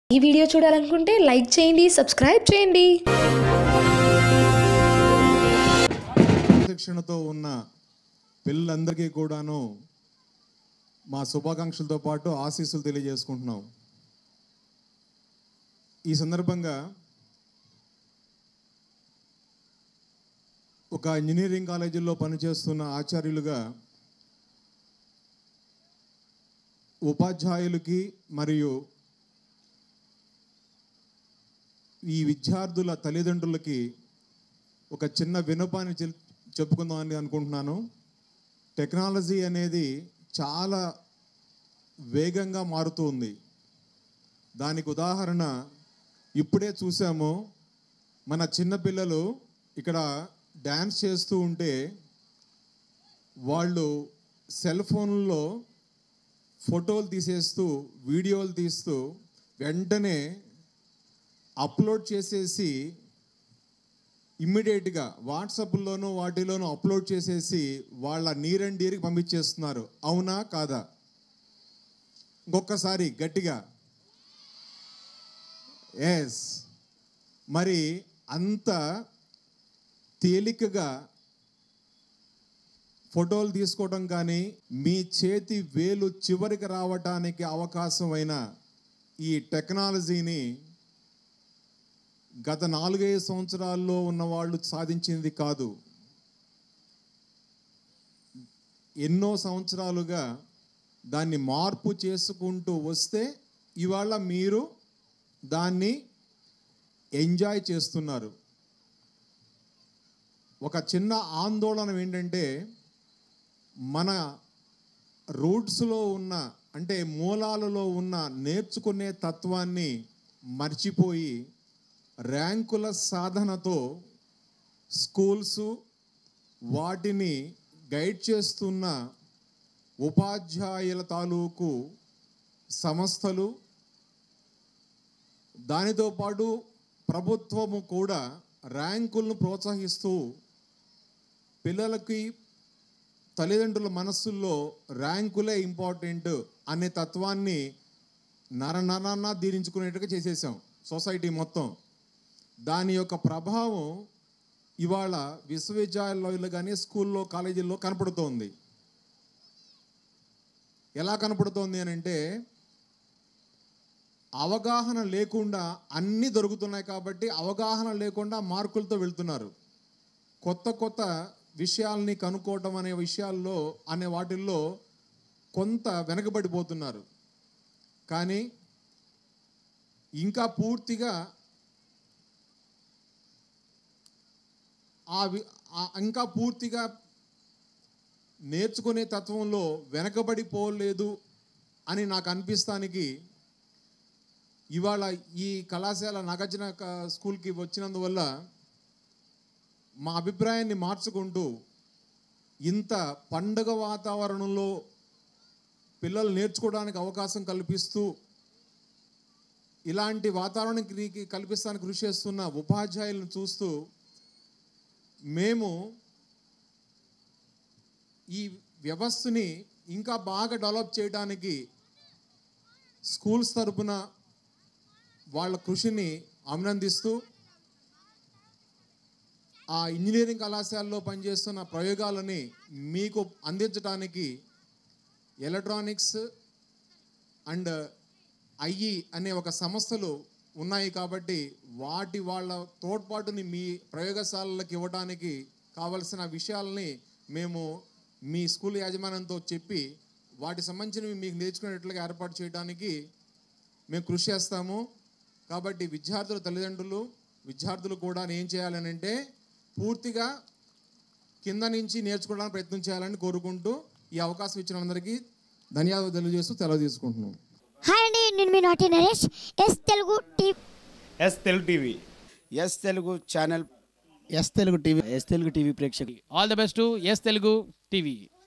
ఈ వీడియో చూడాలనుకుంటే లైక్ చేయండి సబ్స్క్రైబ్ చేయండి శిక్షణతో ఉన్న పిల్లలందరికీ కూడాను మా శుభాకాంక్షలతో పాటు ఆశీస్సులు తెలియజేసుకుంటున్నాం ఈ సందర్భంగా ఒక ఇంజనీరింగ్ కాలేజీలో పనిచేస్తున్న ఆచార్యులుగా ఉపాధ్యాయులకి మరియు ఈ విద్యార్థుల తల్లిదండ్రులకి ఒక చిన్న వినపాన్ని చెల్ చెప్పుకుందామని అనుకుంటున్నాను టెక్నాలజీ అనేది చాలా వేగంగా మారుతూ ఉంది దానికి ఉదాహరణ ఇప్పుడే చూసాము మన చిన్నపిల్లలు ఇక్కడ డ్యాన్స్ చేస్తూ ఉంటే వాళ్ళు సెల్ ఫోన్లో ఫోటోలు తీసేస్తూ వీడియోలు తీస్తూ వెంటనే అప్లోడ్ చేసేసి ఇమ్మీడియట్గా వాట్సాప్లోనూ వాటిలోనూ అప్లోడ్ చేసేసి వాళ్ళ నీరండీరికి పంపించేస్తున్నారు అవునా కాదా ఇంకొకసారి గట్టిగా ఎస్ మరి అంత తేలికగా ఫోటోలు తీసుకోవడం కానీ మీ చేతి వేలు చివరికి రావటానికి అవకాశమైన ఈ టెక్నాలజీని గత నాలుగైదు సంవత్సరాల్లో ఉన్న వాళ్ళు సాధించింది కాదు ఎన్నో సంవత్సరాలుగా దాన్ని మార్పు చేసుకుంటూ వస్తే ఇవాళ మీరు దాన్ని ఎంజాయ్ చేస్తున్నారు ఒక చిన్న ఆందోళన ఏంటంటే మన రూట్స్లో ఉన్న అంటే మూలాలలో ఉన్న నేర్చుకునే తత్వాన్ని మర్చిపోయి ర్యాంకుల సాధనతో స్కూల్స్ వాటిని గైడ్ చేస్తున్న ఉపాధ్యాయుల తాలూకు సంస్థలు దానితో పాటు ప్రభుత్వము కూడా ర్యాంకులను ప్రోత్సహిస్తూ పిల్లలకి తల్లిదండ్రుల మనస్సుల్లో ర్యాంకులే ఇంపార్టెంట్ అనే తత్వాన్ని నర నరాన్న దీరించుకునేట్టుగా చేసేసాం సొసైటీ మొత్తం దాని యొక్క ప్రభావం ఇవాళ విశ్వవిద్యాలయాల్లో కానీ స్కూల్లో కాలేజీల్లో కనపడుతోంది ఎలా కనపడుతోంది అని అంటే అవగాహన లేకుండా అన్నీ దొరుకుతున్నాయి కాబట్టి అవగాహన లేకుండా మార్కులతో వెళ్తున్నారు కొత్త కొత్త విషయాల్ని కనుక్కోవటం అనే విషయాల్లో అనే వాటిల్లో కొంత వెనకబడిపోతున్నారు కానీ ఇంకా పూర్తిగా ఆ వి- ఆ- ఇంకా పూర్తిగా నేర్చుకునే తత్వంలో వెనకబడిపోలేదు అని నాకు అనిపిస్తానికి ఇవాళ ఈ కళాశాల నాగార్జున క- స్కూల్కి వచ్చినందువల్ల మా అభిప్రాయాన్ని మార్చుకుంటూ ఇంత పండగ వాతావరణంలో పిల్లలు నేర్చుకోవడానికి అవకాశం కల్పిస్తూ ఇలాంటి వాతావరణానికి కల్పిస్తానికి కృషి చేస్తున్న ఉపాధ్యాయులను చూస్తూ మేము ఈ వ్యవస్థని ఇంకా బాగా డెవలప్ చేయడానికి స్కూల్స్ తరపున వాళ్ళ కృషిని అభినందిస్తూ ఆ ఇంజనీరింగ్ కళాశాలలో పనిచేస్తున్న ప్రయోగాలని మీకు అందించడానికి ఎలక్ట్రానిక్స్ అండ్ ఐఈ అనే ఒక సంస్థలు ఉన్నాయి కాబట్టి వాటి వాళ్ళ తోడ్పాటుని మీ ప్రయోగశాలలకు ఇవ్వడానికి కావలసిన విషయాలని మేము మీ స్కూల్ యాజమాన్యంతో చెప్పి వాటి సంబంధించినవి మీకు నేర్చుకునేట్లుగా ఏర్పాటు చేయడానికి మేము కృషి చేస్తాము కాబట్టి విద్యార్థుల తల్లిదండ్రులు విద్యార్థులు కూడా ఏం చేయాలని అంటే పూర్తిగా కింద నుంచి నేర్చుకోవడానికి ప్రయత్నం చేయాలని కోరుకుంటూ ఈ అవకాశం ఇచ్చిన అందరికీ ధన్యవాదాలు తెలియజేస్తూ సెలవు తీసుకుంటున్నాం హాయ్ అండి నేను మీ నాటి Naresh S Telugu TV S Telugu TV S Telugu channel S Telugu TV S Telugu TV ప్రేక్షకులు all the best S Telugu TV